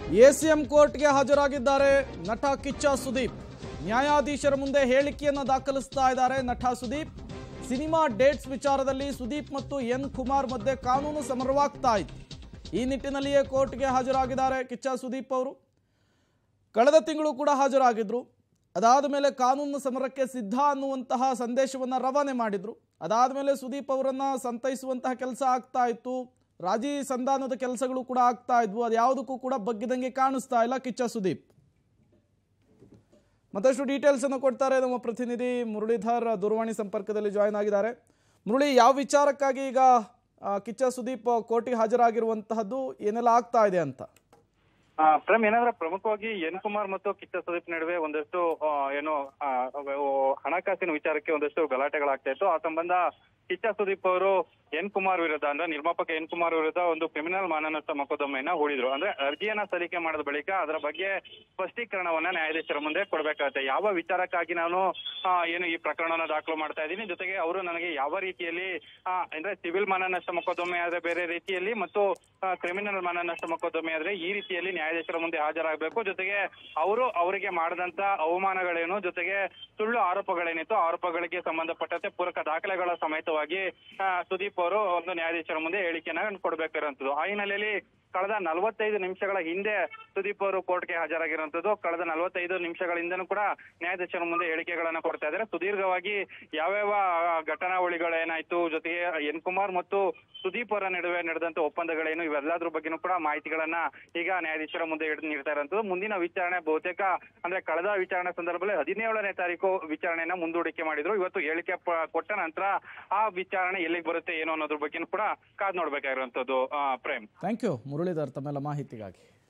ACM ಕೋರ್ಟ್ಗೆ ಹಾಜರಾಗಿದ್ದಾರೆ ನಟ ಕಿಚ್ಚ ಸುದೀಪ್ ನ್ಯಾಯಾಧೀಶರ ಮುಂದೆ ಹೇಳಿಕೆಯನ್ನು ದಾಖಲಿಸ್ತಾ ಇದ್ದಾರೆ ನಟ ಸುದೀಪ್ ಸಿನಿಮಾ ಡೇಟ್ಸ್ ವಿಚಾರದಲ್ಲಿ ಸುದೀಪ್ ಮತ್ತು ಎನ್ ಕುಮಾರ್ ಮಧ್ಯೆ ಕಾನೂನು ಸಮರವಾಗ್ತಾ ಇತ್ತು ಈ ನಿಟ್ಟಿನಲ್ಲಿಯೇ ಕೋರ್ಟ್ಗೆ ಹಾಜರಾಗಿದ್ದಾರೆ ಕಿಚ್ಚ ಸುದೀಪ್ ಅವರು ಕಳೆದ ತಿಂಗಳು ಕೂಡ ಹಾಜರಾಗಿದ್ರು ಅದಾದ ಮೇಲೆ ಕಾನೂನು ಸಮರಕ್ಕೆ ಸಿದ್ಧ ಅನ್ನುವಂತಹ ಸಂದೇಶವನ್ನು ರವಾನೆ ಮಾಡಿದ್ರು ಅದಾದ ಮೇಲೆ ಸುದೀಪ್ ಅವರನ್ನ ಸಂತೈಸುವಂತಹ ಕೆಲಸ ಆಗ್ತಾ ಇತ್ತು ರಾಜಿ ಸಂಧಾನದ ಕೆಲಸಗಳು ಕೂಡ ಆಗ್ತಾ ಇದ್ವು ಅದು ಯಾವುದಕ್ಕೂ ಕೂಡ ಬಗ್ಗಿದಂಗೆ ಕಾಣಿಸ್ತಾ ಇಲ್ಲ ಕಿಚ್ಚ ಸುದೀಪ್ ಮತ್ತಷ್ಟು ಡೀಟೇಲ್ಸ್ ಅನ್ನು ಕೊಡ್ತಾರೆ ನಮ್ಮ ಪ್ರತಿನಿಧಿ ಮುರಳೀಧರ್ ದೂರವಾಣಿ ಸಂಪರ್ಕದಲ್ಲಿ ಜಾಯ್ನ್ ಆಗಿದ್ದಾರೆ ಮುರಳಿ ಯಾವ ವಿಚಾರಕ್ಕಾಗಿ ಈಗ ಆ, ಕಿಚ್ಚ ಸುದೀಪ್ ಕೋರ್ಟಿಗೆ ಹಾಜರಾಗಿರುವಂತಹದ್ದು ಏನೆಲ್ಲ ಆಗ್ತಾ ಇದೆ ಅಂತ ಆ, ಪ್ರೇಮ್ ಏನಂದ್ರೆ ಪ್ರಮುಖವಾಗಿ ಎನ್ ಕುಮಾರ್ ಮತ್ತು ಕಿಚ್ಚ ಸುದೀಪ್ ನಡುವೆ ಒಂದಷ್ಟು ಆ, ಏನು ಆ, ಅವು ಹಣಕಾಸಿನ ವಿಚಾರಕ್ಕೆ ಒಂದಷ್ಟು ಗಲಾಟೆಗಳಾಗ್ತಾ ಇತ್ತು ಆ ಸಂಬಂಧ ಕಿಚ್ಚ ಸುದೀಪ್ ಅವರು ಎನ್ ಕುಮಾರ್ ವಿರುದ್ಧ ಅಂದ್ರೆ ನಿರ್ಮಾಪಕ ಎನ್ ಕುಮಾರ್ ವಿರುದ್ಧ ಒಂದು ಕ್ರಿಮಿನಲ್ ಮಾನನಷ್ಟ ಮೊಕದ್ದಮೆಯನ್ನ ಹೂಡಿದ್ರು ಅಂದ್ರೆ ಅರ್ಜಿಯನ್ನ ಸಲ್ಲಿಕೆ ಮಾಡಿದ ಬಳಿಕ ಅದರ ಬಗ್ಗೆ ಸ್ಪಷ್ಟೀಕರಣವನ್ನ ನ್ಯಾಯಾಧೀಶರ ಮುಂದೆ ಕೊಡ್ಬೇಕಾಗತ್ತೆ ಯಾವ ವಿಚಾರಕ್ಕಾಗಿ ನಾನು ಆ, ಏನು ಈ ಪ್ರಕರಣವನ್ನ ದಾಖಲು ಮಾಡ್ತಾ ಇದ್ದೀನಿ ಜೊತೆಗೆ ಅವರು ನನಗೆ ಯಾವ ರೀತಿಯಲ್ಲಿ ಆ, ಅಂದ್ರೆ ಸಿವಿಲ್ ಮಾನನಷ್ಟ ಮೊಕದ್ದಮೆ ಆದ್ರೆ ಬೇರೆ ರೀತಿಯಲ್ಲಿ ಮತ್ತು ಕ್ರಿಮಿನಲ್ ಮಾನನಷ್ಟ ಮೊಕದ್ದಮೆ ಆದ್ರೆ ಈ ರೀತಿಯಲ್ಲಿ ನ್ಯಾಯಾಧೀಶರ ಮುಂದೆ ಹಾಜರಾಗಬೇಕು ಜೊತೆಗೆ ಅವರು ಅವರಿಗೆ ಮಾಡಿದಂತ ಅವಮಾನಗಳೇನು ಜೊತೆಗೆ ಸುಳ್ಳು ಆರೋಪಗಳೇನಿತ್ತು ಆರೋಪಗಳಿಗೆ ಸಂಬಂಧಪಟ್ಟಂತೆ ಪೂರಕ ದಾಖಲೆಗಳ ಸಮೇತವಾಗಿ ಆ, ಸುದೀಪ್ ಅವರು ಒಂದು ನ್ಯಾಯಾಧೀಶರ ಮುಂದೆ ಹೇಳಿಕೆಯನ್ನ ಕೊಡಬೇಕಿರುವಂತದ್ದು ಆ ಹಿನ್ನೆಲೆಯಲ್ಲಿ ಕಳೆದ ನಲವತ್ತೈದು ನಿಮಿಷಗಳ ಹಿಂದೆ ಸುದೀಪ್ ಅವರು ಕೋರ್ಟ್ಗೆ ಹಾಜರಾಗಿರುವಂತದ್ದು ಕಳೆದ ನಲವತ್ತೈದು ನಿಮಿಷಗಳಿಂದನೂ ಕೂಡ ನ್ಯಾಯಾಧೀಶರ ಮುಂದೆ ಹೇಳಿಕೆಗಳನ್ನ ಕೊಡ್ತಾ ಇದ್ದಾರೆ ಸುದೀರ್ಘವಾಗಿ ಯಾವ್ಯಾವ ಆ, ಘಟನಾವಳಿಗಳೇನಾಯ್ತು ಜೊತೆಗೆ ಎನ್ ಕುಮಾರ್ ಮತ್ತು ಸುದೀಪ್ ಅವರ ನಡುವೆ ನಡೆದಂತ ಒಪ್ಪಂದಗಳೇನು ಇವೆಲ್ಲದ್ರ ಬಗ್ಗೆನೂ ಕೂಡ ಮಾಹಿತಿಗಳನ್ನ ಈಗ ನ್ಯಾಯಾಧೀಶರ ಮುಂದೆ ಹಿಡಿದು ನೀಡ್ತಾ ಇರುವಂತದ್ದು ಮುಂದಿನ ವಿಚಾರಣೆ ಬಹುತೇಕ ಅಂದ್ರೆ ಕಳೆದ ವಿಚಾರಣೆ ಸಂದರ್ಭದಲ್ಲಿ ಹದಿನೇಳನೇ ತಾರೀಕು ವಿಚಾರಣೆಯನ್ನ ಮುಂದೂಡಿಕೆ ಮಾಡಿದ್ರು ಇವತ್ತು ಹೇಳಿಕೆ ಪ- ಕೊಟ್ಟ ನಂತರ ಆ ವಿಚಾರಣೆ ಎಲ್ಲಿಗೆ ಬರುತ್ತೆ ಏನು ಅನ್ನೋದ್ರ ಬಗ್ಗೆನೂ ಕೂಡ ಕಾದ್ ನೋಡ್ಬೇಕಾಗಿರುವಂತದ್ದು ಆ, ಪ್ರೇಮ್ ಥ್ಯಾಂಕ್ ಯು ಮುರಳೀಧರ್ ತಮ್ಮೆಲ್ಲ ಮಾಹಿತಿಗಾಗಿ